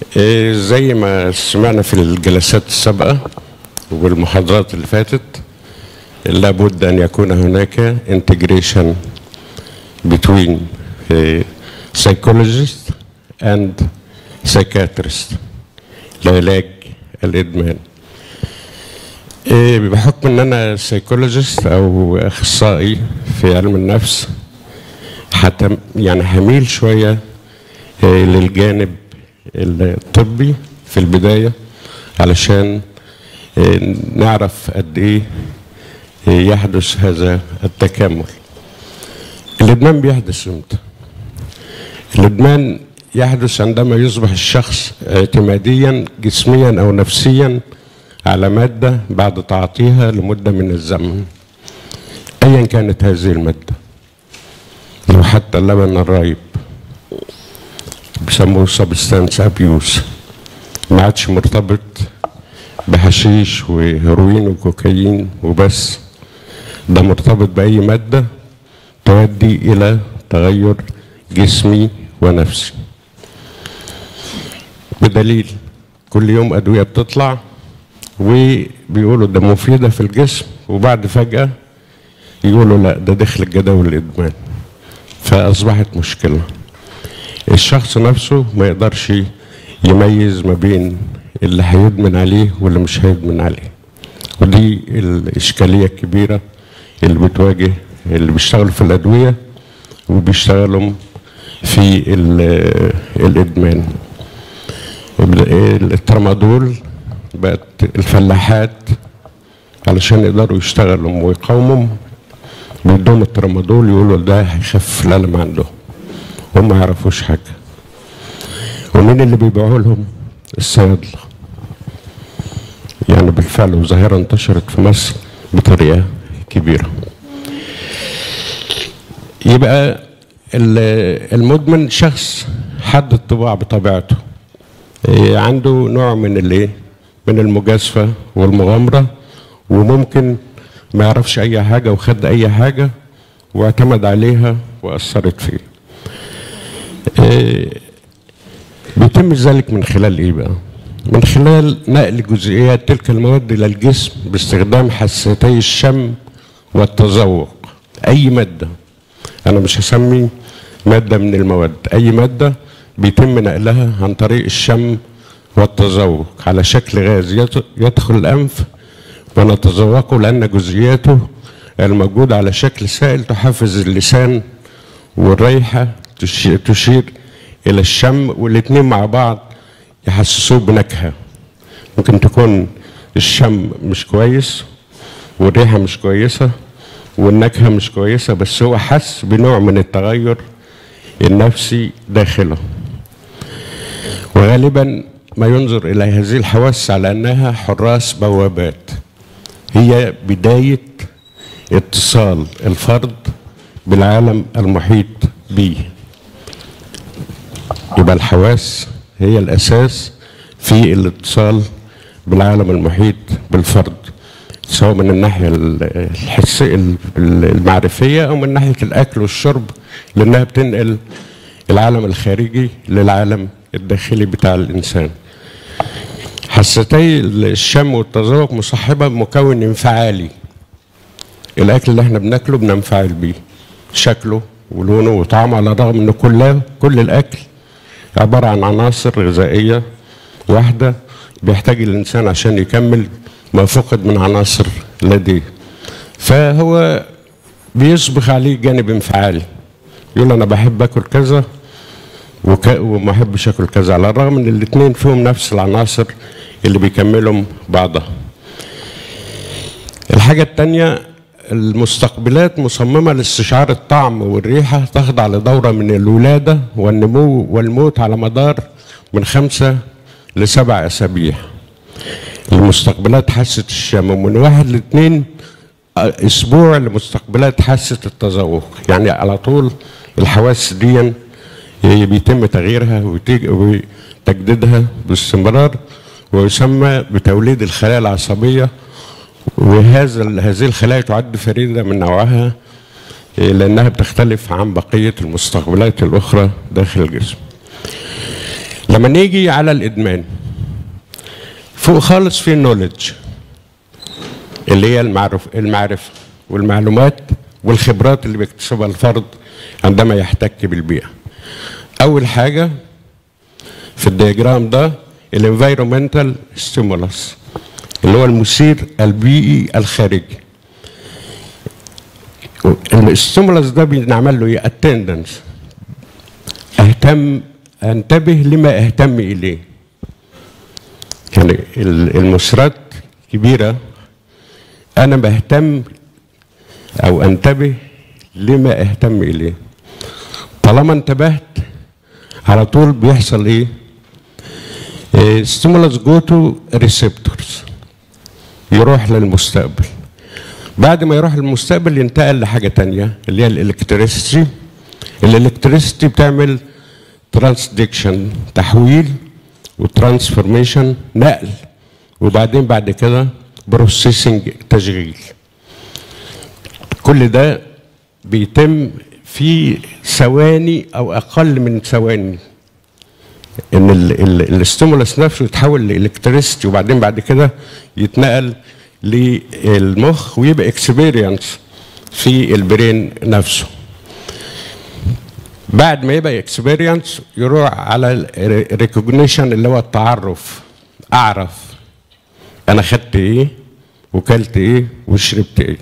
إيه، زي ما سمعنا في الجلسات السابقة والمحاضرات اللي فاتت لابد أن يكون هناك integration between eh, psychologist and psychiatrist لعلاج الإدمان إيه، بحكم ان انا سيكولوجيست او اخصائي في علم النفس حتى يعني هميل شويه إيه، للجانب الطبي في البدايه علشان إيه، نعرف قد ايه يحدث هذا التكامل الادمان بيحدث امتى الادمان يحدث عندما يصبح الشخص اعتماديا جسميا او نفسيا على مادة بعد تعاطيها لمدة من الزمن أيا كانت هذه المادة لو حتى اللبن الرايب بيسموه سبستانس أبيوس ما عادش مرتبط بحشيش وهيروين وكوكايين وبس ده مرتبط بأي مادة تؤدي إلى تغير جسمي ونفسي بدليل كل يوم أدوية بتطلع وبيقولوا ده مفيدة في الجسم وبعد فجأة يقولوا لا ده دخل الجدول الإدمان فأصبحت مشكلة الشخص نفسه ما يقدرش يميز ما بين اللي هيدمن عليه واللي مش هيدمن عليه ودي الإشكالية الكبيرة اللي بتواجه اللي بيشتغلوا في الأدوية وبيشتغلوا في الإدمان الترامادول بقت الفلاحات علشان يقدروا يشتغلوا ويقاوموا بيدوهم الترامادول يقولوا ده هيخفف الألم عندهم هم ما يعرفوش حاجة ومين اللي بيبيعوا لهم الصيادلة يعني بالفعل وظاهرة انتشرت في مصر بطريقة كبيرة يبقى المدمن شخص حد الطباع بطبيعته عنده نوع من الايه من المجازفة والمغامرة وممكن ما يعرفش أي حاجة وخد أي حاجة واعتمد عليها وأثرت فيه إيه بيتم ذلك من خلال إيه بقى؟ من خلال نقل جزئيات تلك المواد إلى الجسم باستخدام حستي الشم والتذوق أي مادة أنا مش هسمي مادة من المواد أي مادة بيتم نقلها عن طريق الشم والتذوق على شكل غاز يدخل الأنف ونتذوقه لأن جزئياته الموجودة على شكل سائل تحفز اللسان والريحة تشير إلى الشم والاتنين مع بعض يحسسوه بنكهة ممكن تكون الشم مش كويس والريحة مش كويسة والنكهة مش كويسة بس هو حس بنوع من التغير النفسي داخله وغالبا ما ينظر إلى هذه الحواس على أنها حراس بوابات هي بداية اتصال الفرد بالعالم المحيط به يبقى الحواس هي الأساس في الاتصال بالعالم المحيط بالفرد سواء من الناحية الحسية المعرفية أو من ناحية الأكل والشرب لأنها بتنقل العالم الخارجي للعالم الداخلي بتاع الإنسان حستي الشم والتذوق مصاحبة بمكون انفعالي الأكل اللي احنا بناكله بننفعل بيه شكله ولونه وطعمه على الرغم ان كل كل الأكل عبارة عن عناصر غذائية واحدة بيحتاج الإنسان عشان يكمل ما فقد من عناصر لديه فهو بيصبح عليه جانب انفعالي يقول أنا بحب آكل كذا وك... وما احبش اكل كذا على الرغم ان الاثنين فيهم نفس العناصر اللي بيكملهم بعضها الحاجة الثانية المستقبلات مصممة لاستشعار الطعم والريحة تخضع لدورة من الولادة والنمو والموت على مدار من خمسة لسبع أسابيع المستقبلات حاسة الشم من واحد لاثنين أسبوع لمستقبلات حاسة التذوق يعني على طول الحواس دي بيتم تغييرها وتجديدها باستمرار ويسمى بتوليد الخلايا العصبية وهذا هذه الخلايا تعد فريدة من نوعها لأنها بتختلف عن بقية المستقبلات الأخرى داخل الجسم لما نيجي على الادمان فوق خالص في النولج اللي هي المعرف المعرفه والمعلومات والخبرات اللي بيكتسبها الفرد عندما يحتك بالبيئه اول حاجه في الدياجرام ده الانفيرومنتال ستيمولس اللي هو المثير البيئي الخارجي الستيمولس ده بنعمل له ايه اتندنس اهتم انتبه لما اهتم اليه يعني المثيرات كبيره انا بهتم او انتبه لما اهتم اليه طالما انتبهت على طول بيحصل ايه ستيمولس جو تو ريسبتورز يروح للمستقبل بعد ما يروح للمستقبل ينتقل لحاجه تانية اللي هي الالكتريسيتي الالكتريسيتي بتعمل ترانسدكشن تحويل وترانسفورميشن نقل وبعدين بعد كده بروسيسنج تشغيل كل ده بيتم في ثواني او اقل من ثواني ان الاستيمولس نفسه يتحول لالكتريستي وبعدين بعد كده يتنقل للمخ ويبقى اكسبيرينس في البرين نفسه بعد ما يبقى اكسبيرينس يروح على الريكوجنيشن اللي هو التعرف اعرف انا خدت ايه وكلت ايه وشربت ايه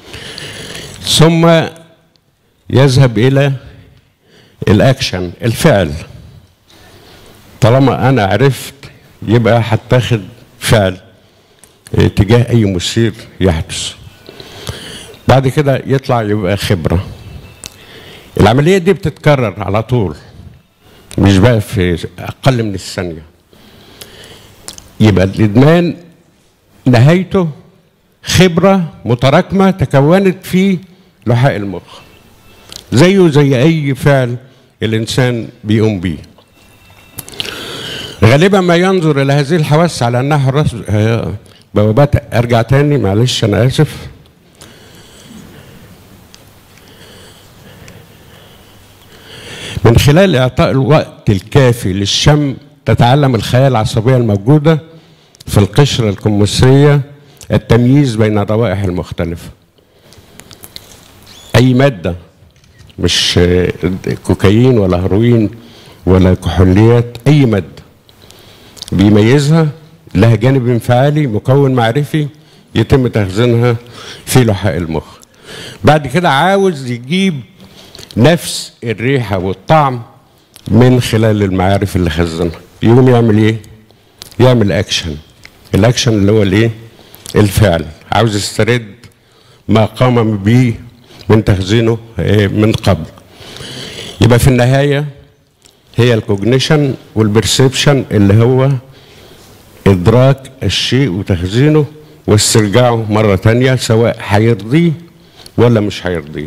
ثم يذهب الى الاكشن الفعل طالما انا عرفت يبقى هتاخد فعل تجاه اي مثير يحدث بعد كده يطلع يبقى خبره العمليه دي بتتكرر على طول مش بقى في اقل من الثانيه يبقى الادمان نهايته خبره متراكمه تكونت في لحاء المخ زيه زي اي فعل الانسان بيقوم به غالبا ما ينظر الى هذه الحواس على انها حراس بوابات ارجع تاني معلش انا اسف من خلال اعطاء الوقت الكافي للشم تتعلم الخلايا العصبيه الموجوده في القشره الكمثريه التمييز بين الروائح المختلفه اي ماده مش كوكايين ولا هيروين ولا كحوليات اي ماده بيميزها لها جانب انفعالي مكون معرفي يتم تخزينها في لحاء المخ بعد كده عاوز يجيب نفس الريحة والطعم من خلال المعارف اللي خزنها يقوم يعمل ايه يعمل اكشن الاكشن اللي هو الايه الفعل عاوز يسترد ما قام به من تخزينه من قبل يبقى في النهايه هي الكوجنيشن والبرسبشن اللي هو ادراك الشيء وتخزينه واسترجاعه مره تانية سواء هيرضيه ولا مش هيرضيه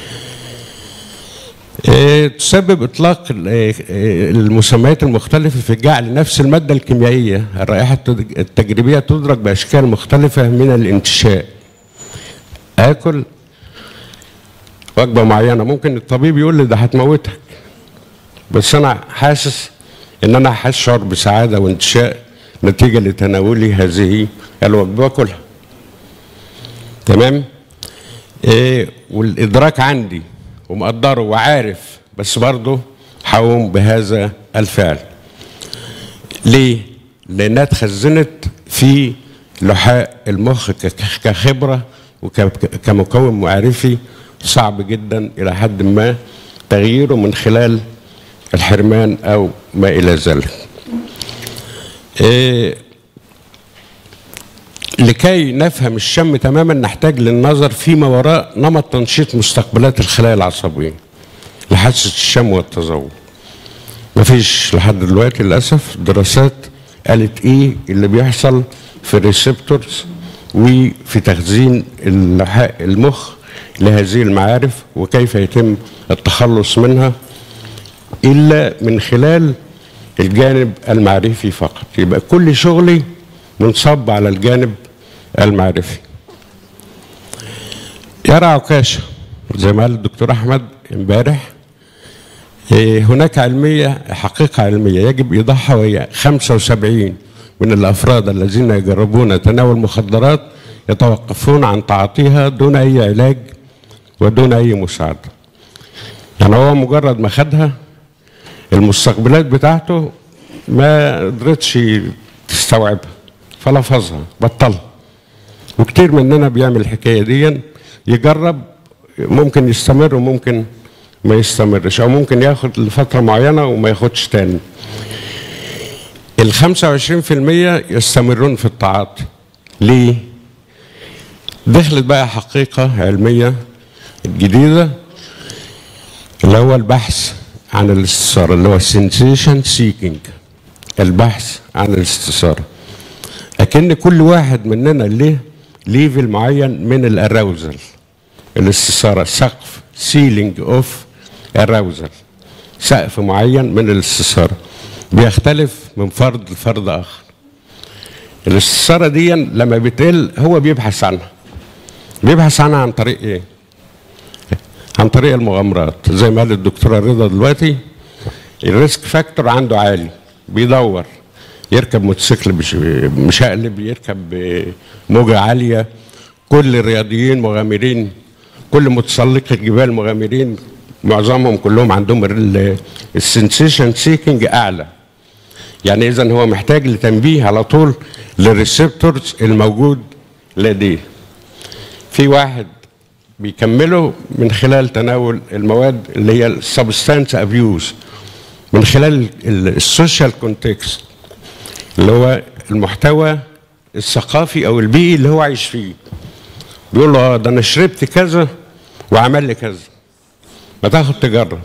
إيه تسبب اطلاق المسميات المختلفه في جعل نفس الماده الكيميائيه الرائحه التجريبيه تدرك باشكال مختلفه من الانتشاء اكل وجبه معينه ممكن الطبيب يقول لي ده هتموتك بس انا حاسس ان انا هشعر بسعاده وانتشاء نتيجه لتناولي هذه الوجبه واكلها تمام إيه والادراك عندي ومقدره وعارف بس برضه هقوم بهذا الفعل ليه لانها اتخزنت في لحاء المخ كخبره وكمكون معرفي صعب جدا الى حد ما تغييره من خلال الحرمان او ما الى ذلك إيه لكي نفهم الشم تماما نحتاج للنظر فيما وراء نمط تنشيط مستقبلات الخلايا العصبيه لحاسه الشم والتذوق مفيش لحد دلوقتي للاسف دراسات قالت ايه اللي بيحصل في الريسبتورز وفي تخزين اللحاء المخ لهذه المعارف وكيف يتم التخلص منها الا من خلال الجانب المعرفي فقط يبقى كل شغلي منصب على الجانب المعرفي يرى عكاشة زي ما قال الدكتور أحمد امبارح إيه، هناك علمية حقيقة علمية يجب إيضاحها وهي 75 من الأفراد الذين يجربون تناول مخدرات يتوقفون عن تعاطيها دون أي علاج ودون أي مساعدة يعني هو مجرد ما خدها المستقبلات بتاعته ما قدرتش تستوعبها فلفظها بطلها وكتير مننا بيعمل الحكايه دي يجرب ممكن يستمر وممكن ما يستمرش او ممكن ياخد لفتره معينه وما ياخدش تاني ال 25% يستمرون في التعاطي ليه؟ دخلت بقى حقيقه علميه جديده اللي هو البحث عن الاستثاره اللي هو السنسيشن سيكينج البحث عن الاستثاره اكن كل واحد مننا ليه ليفل معين من الاراوزل الاستثاره سقف سيلينج اوف اراوزل سقف معين من الاستثاره بيختلف من فرد لفرد اخر الاستثاره دي لما بتقل هو بيبحث عنها بيبحث عنها عن طريق ايه عن طريق المغامرات زي ما قال الدكتوره رضا دلوقتي الريسك فاكتور عنده عالي بيدور يركب موتوسيكل مش مشقلب يركب موجة عالية كل الرياضيين مغامرين كل متسلقي الجبال مغامرين معظمهم كلهم عندهم السنسيشن سيكينج اعلى يعني اذا هو محتاج لتنبيه على طول للريسبتورز الموجود لديه في واحد بيكمله من خلال تناول المواد اللي هي السبستانس ابيوز من خلال السوشيال كونتكست اللي هو المحتوى الثقافي او البيئي اللي هو عايش فيه بيقول له اه ده انا شربت كذا وعمل لي كذا ما تاخد تجرب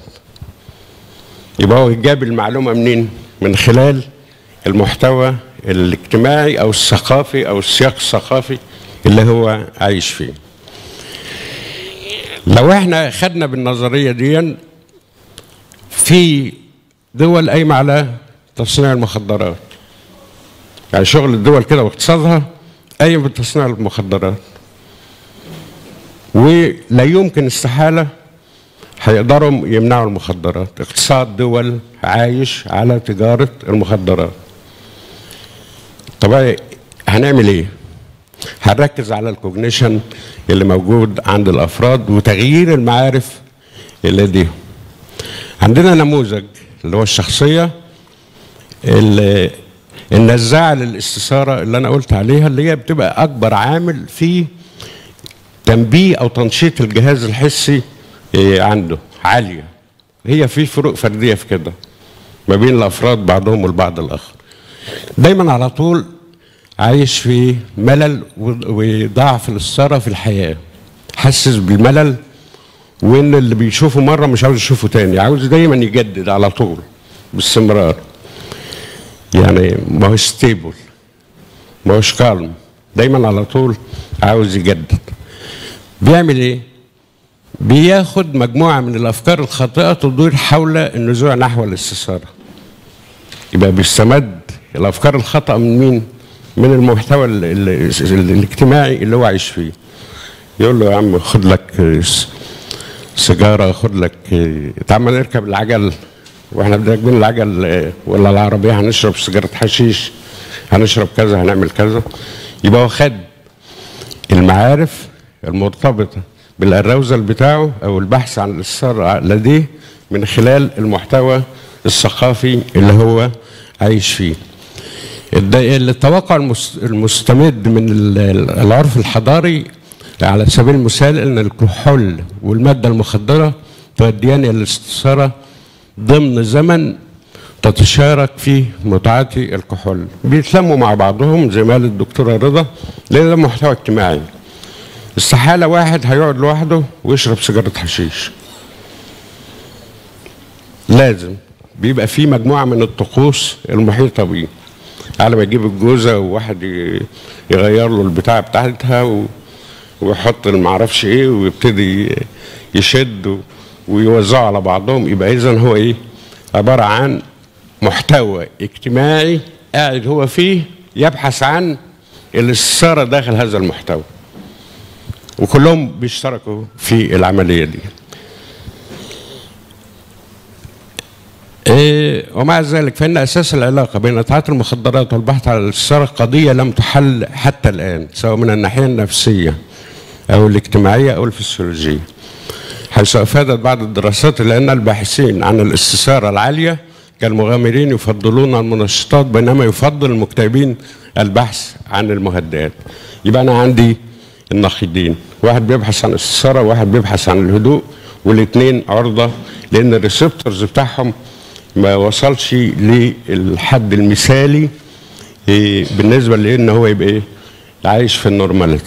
يبقى هو جاب المعلومه منين؟ من خلال المحتوى الاجتماعي او الثقافي او السياق الثقافي اللي هو عايش فيه. لو احنا خدنا بالنظريه دي في دول قايمه على تصنيع المخدرات. يعني شغل الدول كده واقتصادها قايم بتصنيع المخدرات. ولا يمكن استحاله هيقدروا يمنعوا المخدرات اقتصاد دول عايش على تجارة المخدرات طب هنعمل ايه هنركز على الكوجنيشن اللي موجود عند الافراد وتغيير المعارف اللي دي عندنا نموذج اللي هو الشخصية اللي النزاعة للاستثارة اللي أنا قلت عليها اللي هي بتبقى أكبر عامل في تنبيه أو تنشيط الجهاز الحسي عنده عالية هي في فروق فردية في كده ما بين الأفراد بعضهم والبعض الآخر دايما على طول عايش في ملل وضعف الإثارة في الحياة حسس بالملل وإن اللي بيشوفه مرة مش عاوز يشوفه تاني عاوز دايما يجدد على طول باستمرار يعني ما هو ستيبل ما هوش كالم دايما على طول عاوز يجدد بيعمل ايه؟ بياخد مجموعة من الأفكار الخاطئة تدور حول النزوع نحو الاستثارة يبقى بيستمد الأفكار الخطأ من مين؟ من المحتوى ال ال ال الاجتماعي اللي هو عايش فيه يقول له يا عم خد لك سيجارة خد لك تعال نركب العجل واحنا راكبين العجل ولا العربية هنشرب سيجارة حشيش هنشرب كذا هنعمل كذا يبقى هو خد المعارف المرتبطة بالاراوزل بتاعه او البحث عن الاثار لديه من خلال المحتوى الثقافي اللي هو عايش فيه التوقع المستمد من العرف الحضاري على سبيل المثال ان الكحول والماده المخدره تؤديان الى الاستثاره ضمن زمن تتشارك فيه متعاطي الكحول بيتلموا مع بعضهم زي ما قال الدكتوره رضا لان ده محتوى اجتماعي استحاله واحد هيقعد لوحده ويشرب سيجاره حشيش لازم بيبقى في مجموعه من الطقوس المحيطه بيه على ما يجيب الجوزه وواحد يغير له البتاع بتاعتها ويحط المعرفش ايه ويبتدي يشد ويوزعوا على بعضهم يبقى اذا هو ايه عباره عن محتوى اجتماعي قاعد هو فيه يبحث عن الاستثاره داخل هذا المحتوى وكلهم بيشتركوا في العمليه دي إيه ومع ذلك فإن أساس العلاقة بين إطاعة المخدرات والبحث على الاستثارة قضية لم تحل حتى الآن سواء من الناحية النفسية أو الاجتماعية أو الفسيولوجية حيث أفادت بعض الدراسات إلى أن الباحثين عن الاستثارة العالية كالمغامرين يفضلون المنشطات بينما يفضل المكتئبين البحث عن المهدئات يبقى أنا عندي النقيضين واحد بيبحث عن الاستثارة وواحد بيبحث عن الهدوء والاثنين عرضة لأن الريسبتورز بتاعهم ما وصلش للحد المثالي إيه، بالنسبة لأن هو يبقى إيه عايش في النورماليتي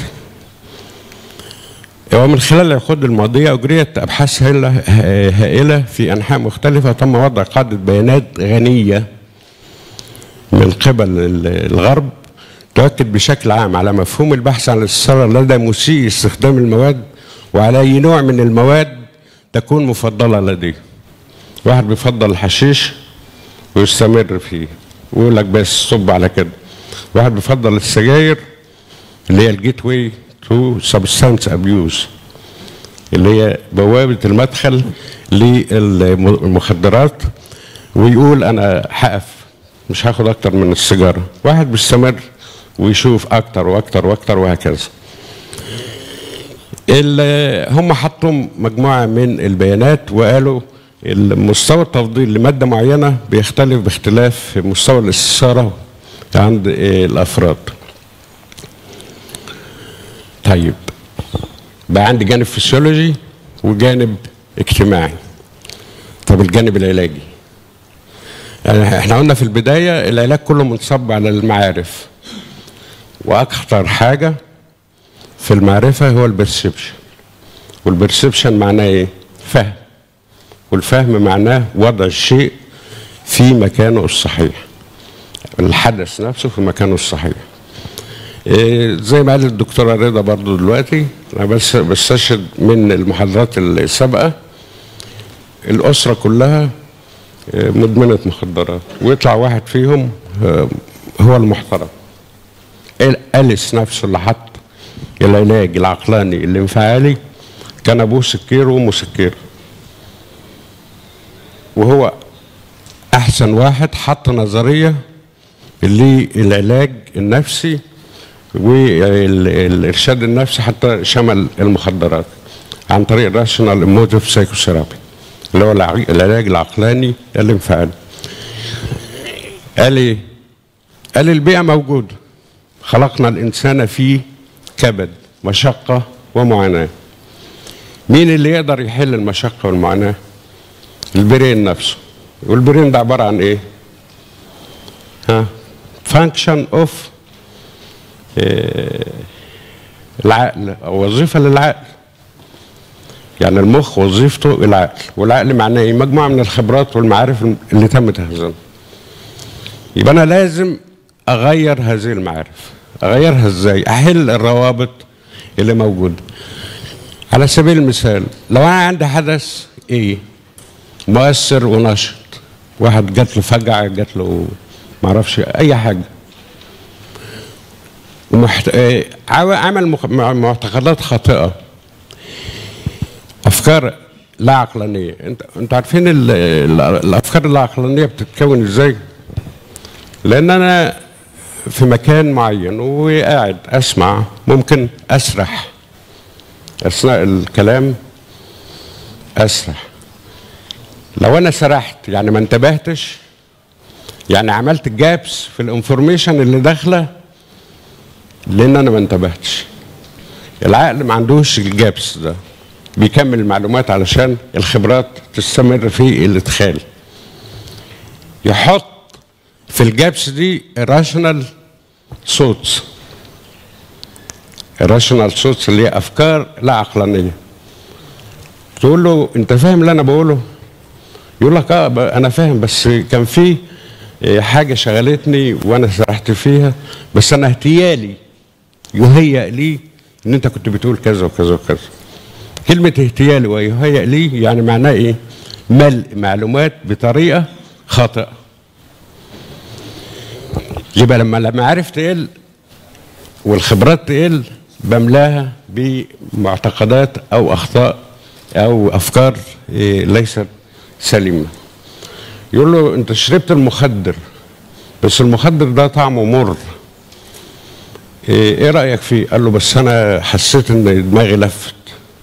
ومن خلال العقود الماضية أجريت أبحاث هائلة هائلة في أنحاء مختلفة تم وضع قاعدة بيانات غنية من قبل ال- الغرب تؤكد بشكل عام على مفهوم البحث عن الاستثارة لدى مسيء استخدام المواد وعلى أي نوع من المواد تكون مفضلة لديه واحد بيفضل الحشيش ويستمر فيه ويقول لك بس صب على كده واحد بيفضل السجاير اللي هي الجيت واي تو سبستانس ابيوز اللي هي بوابه المدخل للمخدرات ويقول انا هقف مش هاخد اكتر من السيجاره واحد بيستمر ويشوف اكتر واكتر واكتر وهكذا ال- هم حطوا مجموعه من البيانات وقالوا المستوى التفضيل لماده معينه بيختلف باختلاف مستوى الاستثاره عند آه، الافراد طيب بقى عندي جانب فسيولوجي وجانب اجتماعي طب الجانب العلاجي يعني احنا قلنا في البدايه العلاج كله منصب على المعارف واكثر حاجه في المعرفه هو البرسبشن والبرسبشن معناه ايه فهم والفهم معناه وضع الشيء في مكانه الصحيح الحدث نفسه في مكانه الصحيح إيه، زي ما قال الدكتوره رضا برضو دلوقتي انا بس بستشهد من المحاضرات السابقه الاسره كلها إيه، مدمنه مخدرات ويطلع واحد فيهم آه، هو المحترم ال- أليس نفسه اللي حط العلاج العقلاني الانفعالي كان ابوه سكير وامه سكير وهو احسن واحد حط نظريه للعلاج النفسي والارشاد النفسي حتى شمل المخدرات عن طريق الراشونال ايموتيف سايكوثيرابي اللي هو الع- العلاج العقلاني الانفعالي قال ايه؟ قال البيئه موجوده خلقنا الانسان في كبد مشقه ومعاناه مين اللي يقدر يحل المشقه والمعاناه؟ البرين نفسه والبرين ده عباره عن ايه؟ ها فانكشن اوف العقل او وظيفه للعقل يعني المخ وظيفته العقل والعقل معناه ايه مجموعه من الخبرات والمعارف اللي تم تخزينها يبقى انا لازم اغير هذه المعارف اغيرها ازاي احل الروابط اللي موجوده على سبيل المثال لو انا عندي حدث ايه مؤثر ونشط واحد جات له فجعه جات له معرفش اي حاجه ومحت... آه، عو- عمل مخ... مع- معتقدات خاطئه افكار لا عقلانيه انت انتوا عارفين ال... ال... الافكار اللا عقلانيه بتتكون ازاي لان انا في مكان معين وقاعد اسمع ممكن اسرح اثناء الكلام اسرح لو انا سرحت يعني ما انتبهتش يعني عملت جابس في الانفورميشن اللي داخله لان انا ما انتبهتش العقل ما عندوش الجابس ده بيكمل المعلومات علشان الخبرات تستمر في الادخال يحط في الجابس دي راشونال صوتس الراشونال صوتس اللي هي افكار لا عقلانيه تقول له انت فاهم اللي انا بقوله يقول لك اه ب- انا فاهم بس كان في آه، حاجه شغلتني وانا سرحت فيها بس انا اهتيالي يهيأ لي ان انت كنت بتقول كذا وكذا وكذا كلمة اهتيالي ويهيأ لي يعني معناه ايه؟ ملء معلومات بطريقة خاطئة يبقى لما المعارف تقل والخبرات تقل بملاها بمعتقدات او اخطاء او افكار إيه، ليست سليمه يقول له انت شربت المخدر بس المخدر ده طعمه مر ايه إيه رايك فيه قال له بس انا حسيت ان دماغي لفت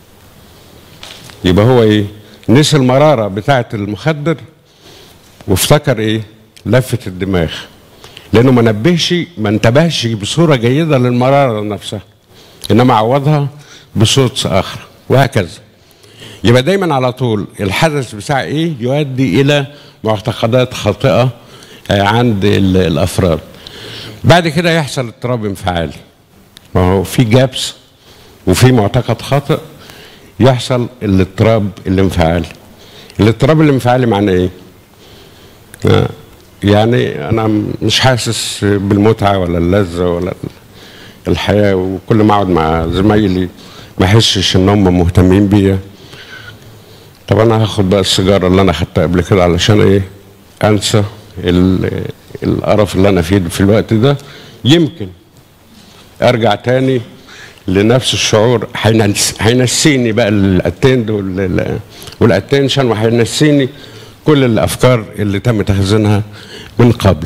يبقى هو ايه نسي المراره بتاعه المخدر وافتكر ايه لفه الدماغ لانه ما نبهش ما انتبهش بصوره جيده للمراره نفسها انما عوضها بصوت اخر وهكذا يبقى دايما على طول الحدث بتاع ايه يؤدي الى معتقدات خاطئه آه، عند ال- الافراد بعد كده يحصل اضطراب انفعالي ما هو في جابس وفي معتقد خاطئ يحصل الاضطراب الانفعالي الاضطراب الانفعالي معناه ايه آه، يعني انا مش حاسس بالمتعه ولا اللذه ولا الحياه وكل ما اقعد مع زمايلي ما احسش ان هم مهتمين بيا طب انا هاخد بقى السيجاره اللي انا خدتها قبل كده علشان ايه انسى ال- القرف اللي انا فيه في الوقت ده يمكن ارجع تاني لنفس الشعور هينس- هينسيني بقى الاتند وال- والاتنشن وهينسيني كل الافكار اللي تم تخزينها من قبل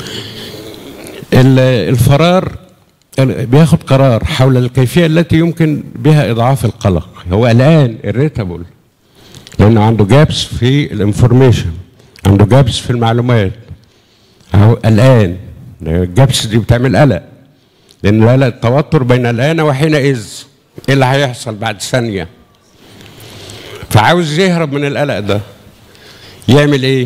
ال- الفرار بياخد قرار حول الكيفيه التي يمكن بها اضعاف القلق هو قلقان irritable لانه عنده جابس في الانفورميشن عنده جابس في المعلومات هو قلقان الجابس دي بتعمل قلق لان القلق التوتر بين الان وحينئذ ايه اللي هيحصل بعد ثانيه فعاوز يهرب من القلق ده يعمل ايه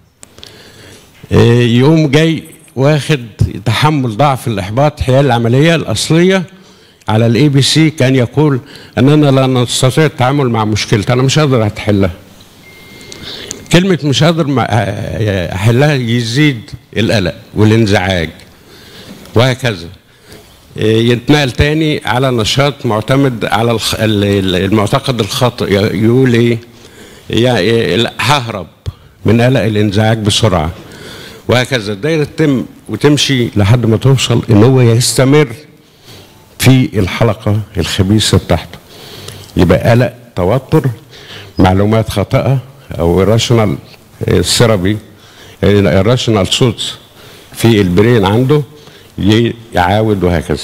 إيه، يقوم جاي واخد تحمل ضعف الاحباط حيال العمليه الاصليه على الاي بي سي كان يقول اننا لا نستطيع التعامل مع مشكلتي انا مش قادر احلها كلمه مش قادر مع- احلها يزيد القلق والانزعاج وهكذا إيه، يتنقل تاني على نشاط معتمد على الخ- ال- ال- المعتقد الخاطئ ي- يقول ايه يعني لا، ههرب من قلق الانزعاج بسرعه وهكذا الدايره تتم وتمشي لحد ما توصل ان هو يستمر في الحلقه الخبيثه بتاعته يبقى قلق توتر معلومات خاطئه او irrational ثيرابي irrational صوت في البرين عنده ي- يعاود وهكذا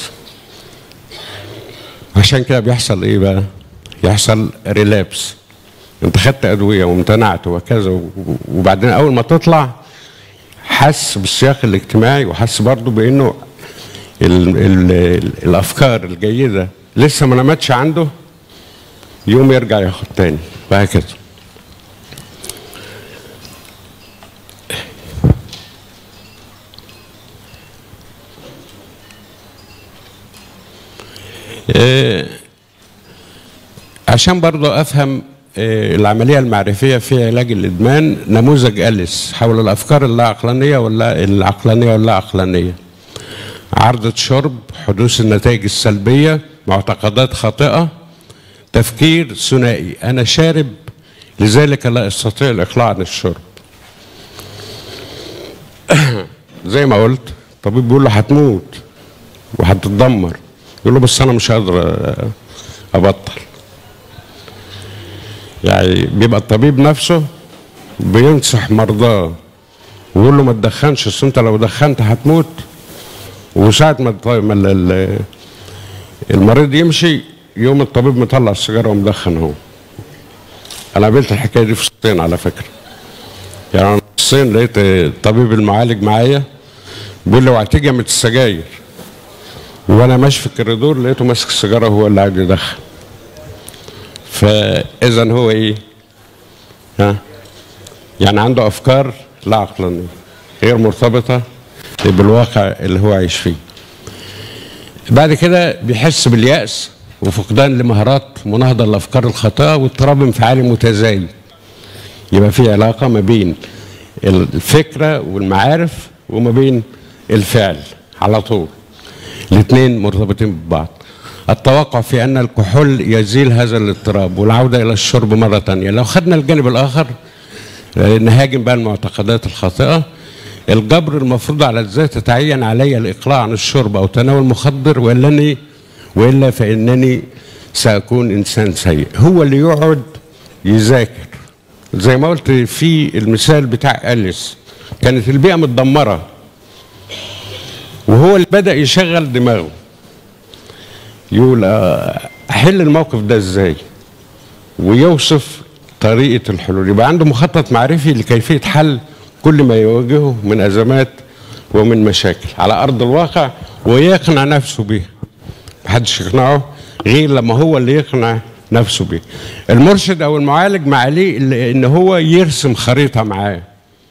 عشان كده بيحصل ايه بقى يحصل ريلابس انت خدت ادويه وامتنعت وكذا و- وبعدين اول ما تطلع حس بالسياق الاجتماعي وحس برضه بانه ال ال الافكار الجيده لسه ما نمتش عنده يوم يرجع ياخد تاني وهكذا آه، عشان برضو افهم آه، العمليه المعرفيه في علاج الادمان نموذج اليس حول الافكار اللا عقلانيه ولا العقلانيه واللا عقلانيه عرضة شرب حدوث النتائج السلبيه معتقدات خاطئه تفكير ثنائي انا شارب لذلك لا استطيع الاقلاع عن الشرب زي ما قلت الطبيب بيقول له هتموت وهتتدمر يقول له بس انا مش قادر آه، ابطل يعني بيبقى الطبيب نفسه بينصح مرضاه ويقول له ما تدخنش اصل انت لو دخنت هتموت وساعة ما الط- ما ال- ال- المريض يمشي يوم الطبيب مطلع السيجاره ومدخن هو انا قابلت الحكايه دي في الصين على فكره يعني انا في الصين لقيت الطبيب المعالج معايا بيقول لي اوعى تجمد السجاير وانا ماشي في الكوريدور لقيته ماسك السيجاره هو اللي قاعد يدخن فاذا هو ايه ها يعني عنده افكار لا عقلانيه غير مرتبطه بالواقع اللي هو عايش فيه بعد كده بيحس باليأس وفقدان لمهارات مناهضة للأفكار الخاطئة واضطراب انفعالي متزايد يبقى في علاقة ما بين الفكرة والمعارف وما بين الفعل على طول الاثنين مرتبطين ببعض التوقع في أن الكحول يزيل هذا الاضطراب والعودة إلى الشرب مرة تانية لو خدنا الجانب الآخر آه، نهاجم بقى المعتقدات الخاطئة الجبر المفروض على الذات يتعين علي الإقلاع عن الشرب أو تناول مخدر وإنني وإلا فإنني سأكون إنسان سيء هو اللي يقعد يذاكر زي ما قلت في المثال بتاع أليس كانت البيئة متدمرة وهو اللي بدأ يشغل دماغه يقول آه، أحل الموقف ده إزاي ويوصف طريقة الحلول يبقى عنده مخطط معرفي لكيفية حل كل ما يواجهه من أزمات ومن مشاكل على أرض الواقع ويقنع نفسه بيها محدش يقنعه غير لما هو اللي يقنع نفسه بيه المرشد او المعالج ما عليه إلا ان هو يرسم خريطه معاه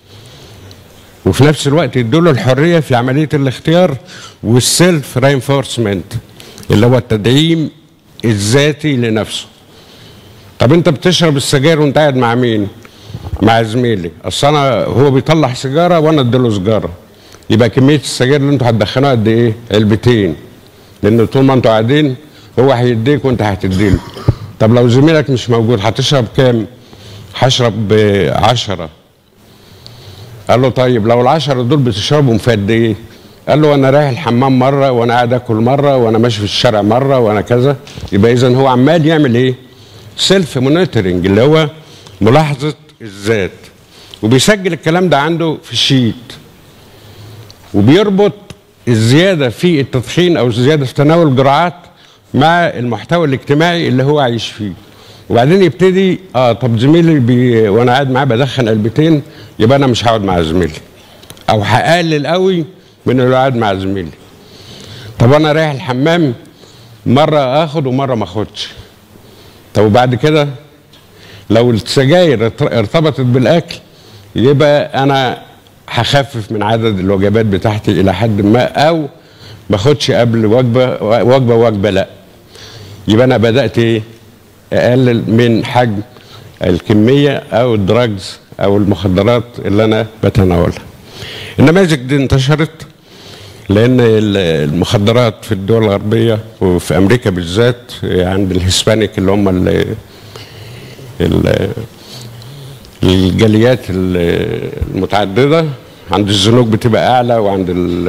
وفي نفس الوقت يدوله الحريه في عمليه الاختيار والسيلف رينفورسمنت اللي هو التدعيم الذاتي لنفسه طب انت بتشرب السجاير وانت قاعد مع مين مع زميلي اصل انا هو بيطلع سيجاره وانا اديله سيجاره يبقى كميه السجاير اللي انتوا هتدخنوها قد ايه علبتين لان طول ما انتوا قاعدين هو هيديك وانت هتديله طب لو زميلك مش موجود هتشرب كام هشرب عشرة قال له طيب لو العشرة دول بتشربهم في قد ايه قال له انا رايح الحمام مره وانا قاعد اكل مره وانا ماشي في الشارع مره وانا كذا يبقى اذا هو عمال يعمل ايه سيلف مونيتورنج اللي هو ملاحظه الذات وبيسجل الكلام ده عنده في الشيت وبيربط الزياده في التدخين او الزياده في تناول الجرعات مع المحتوى الاجتماعي اللي هو عايش فيه وبعدين يبتدي اه طب زميلي بي وانا قاعد معاه بدخن علبتين يبقى انا مش هقعد مع زميلي او هقلل قوي من اللي قاعد مع زميلي طب انا رايح الحمام مره اخد ومره ما اخدش طب وبعد كده لو السجاير ارتبطت بالاكل يبقى انا هخفف من عدد الوجبات بتاعتي الى حد ما او ما اخدش قبل وجبه وجبه وجبه لا يبقى انا بدات ايه اقلل من حجم الكميه او الدراجز او المخدرات اللي انا بتناولها النماذج دي انتشرت لان المخدرات في الدول الغربيه وفي امريكا بالذات عند الهسبانيك اللي هم ال ال الجاليات المتعدده عند الزنوج بتبقى اعلى وعند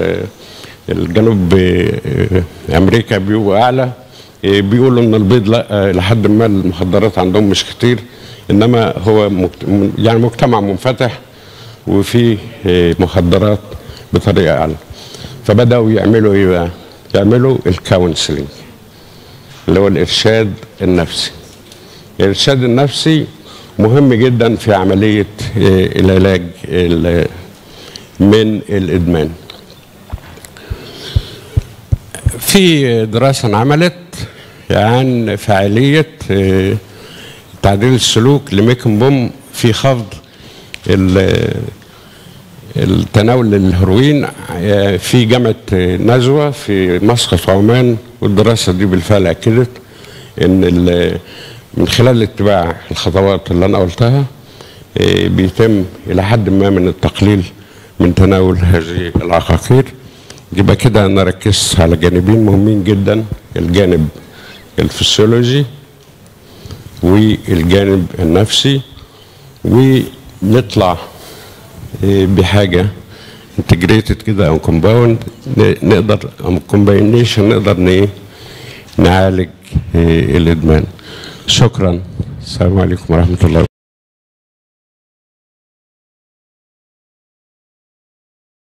الجنوب امريكا بيبقوا اعلى بيقولوا ان البيض لا لحد ما المخدرات عندهم مش كتير انما هو يعني مجتمع منفتح وفيه مخدرات بطريقه اعلى فبداوا يعملوا ايه بقى؟ يعملوا الكونسلنج اللي هو الارشاد النفسي الارشاد النفسي مهم جدا في عمليه العلاج من الادمان في دراسة انعملت عن فعالية تعديل السلوك لميكن بوم في خفض التناول للهيروين في جامعة نزوة في مسقط عمان والدراسة دي بالفعل أكدت إن من خلال اتباع الخطوات اللي أنا قلتها بيتم إلى حد ما من التقليل من تناول هذه العقاقير يبقى كده انا ركزت على جانبين مهمين جدا الجانب الفسيولوجي والجانب النفسي ونطلع بحاجه انتجريتد كده او كومباوند نقدر او كومباينيشن نقدر نعالج الادمان شكرا السلام عليكم ورحمه الله